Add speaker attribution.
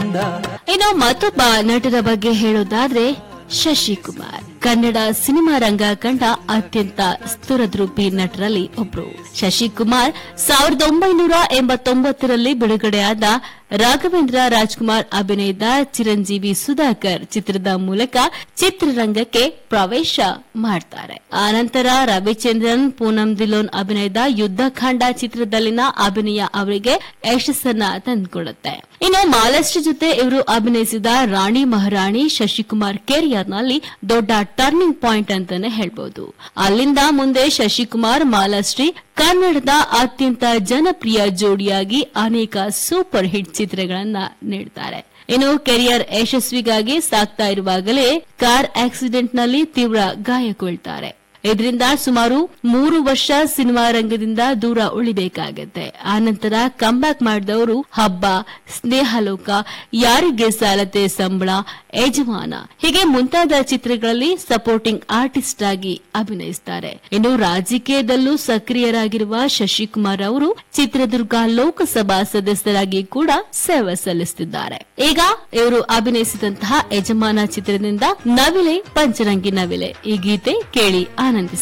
Speaker 1: ಕಂದ
Speaker 2: ಇನ್ನು ಮತ್ತೊಬ್ಬ ನಟರ ಬಗ್ಗೆ ಹೇಳೋದಾದ್ರೆ ಶಶಿಕುಮಾರ್ ಕನ್ನಡ ಸಿನಿಮಾ ರಂಗ ಕಂಡ ಅತ್ಯಂತ ಸ್ಥಿರದ್ರೂಪಿ ನಟರಲ್ಲಿ ಒಬ್ರು ಶಶಿಕುಮಾರ್ ಸಾವಿರದ ಒಂಬೈನೂರ ಎಂಬತ್ತೊಂಬತ್ತರಲ್ಲಿ ಬಿಡುಗಡೆಯಾದ ರಾಘವೇಂದ್ರ ರಾಜ್ಕುಮಾರ್ ಅಭಿನಯದ ಚಿರಂಜೀವಿ ಸುಧಾಕರ್ ಚಿತ್ರದ ಮೂಲಕ ಚಿತ್ರರಂಗಕ್ಕೆ ಪ್ರವೇಶ ಮಾಡ್ತಾರೆ ಆನಂತರ ರವಿಚಂದ್ರನ್ ಪೂನಂ ದಿಲೋನ್ ಅಭಿನಯದ ಯುದ್ಧಕಾಂಡ ಚಿತ್ರದಲ್ಲಿನ ಅಭಿನಯ ಅವರಿಗೆ ಯಶಸ್ಸನ್ನ ತಂದುಕೊಡುತ್ತೆ ಇನ್ನು ಮಾಲಶ್ರೀ ಜೊತೆ ಇವರು ಅಭಿನಯಿಸಿದ ರಾಣಿ ಮಹಾರಾಣಿ ಶಶಿಕುಮಾರ್ ಕೆರಿಯರ್ನಲ್ಲಿ ದೊಡ್ಡ ಟರ್ನಿಂಗ್ ಪಾಯಿಂಟ್ ಅಂತಾನೆ ಹೇಳ್ಬಹುದು ಅಲ್ಲಿಂದ ಮುಂದೆ ಶಶಿಕುಮಾರ್ ಮಾಲಾಶ್ರೀ ಕನ್ನಡದ ಅತ್ಯಂತ ಜನಪ್ರಿಯ ಜೋಡಿಯಾಗಿ ಅನೇಕ ಸೂಪರ್ ಹಿಟ್ ಚಿತ್ರಗಳನ್ನ ನೀಡುತ್ತಾರೆ ಇನ್ನು ಕೆರಿಯರ್ ಯಶಸ್ವಿಗಾಗಿ ಸಾಕ್ತಾ ಇರುವಾಗಲೇ ಕಾರ್ ಆಕ್ಸಿಡೆಂಟ್ನಲ್ಲಿ ತೀವ್ರ ಗಾಯಗೊಳ್ತಾರೆ ಇದರಿಂದ ಸುಮಾರು ಮೂರು ವರ್ಷ ಸಿನಿಮಾ ರಂಗದಿಂದ ದೂರ ಉಳಿಬೇಕಾಗತ್ತೆ ಆನಂತರ ಕಂಬ್ಯಾಕ್ ಮಾಡಿದವರು ಹಬ್ಬ ಸ್ನೇಹಲೋಕ ಯಾರಿಗೆ ಸಾಲತೆ ಸಂಬಳ ಯಜಮಾನ ಹೀಗೆ ಮುಂತಾದ ಚಿತ್ರಗಳಲ್ಲಿ ಸಪೋರ್ಟಿಂಗ್ ಆರ್ಟಿಸ್ಟ್ ಆಗಿ ಅಭಿನಯಿಸುತ್ತಾರೆ ಇನ್ನು ರಾಜಕೀಯದಲ್ಲೂ ಸಕ್ರಿಯರಾಗಿರುವ ಶಶಿಕುಮಾರ್ ಅವರು ಚಿತ್ರದುರ್ಗ ಲೋಕಸಭಾ ಸದಸ್ಯರಾಗಿ ಕೂಡ ಸೇವೆ ಸಲ್ಲಿಸುತ್ತಿದ್ದಾರೆ ಈಗ ಇವರು ಅಭಿನಯಿಸಿದಂತಹ ಯಜಮಾನ ಚಿತ್ರದಿಂದ ನವಿಲೆ ಪಂಚರಂಗಿ ನವಿಲೆ ಈ ಗೀತೆ ಕೇಳಿ ಆನಂದಿಸಿ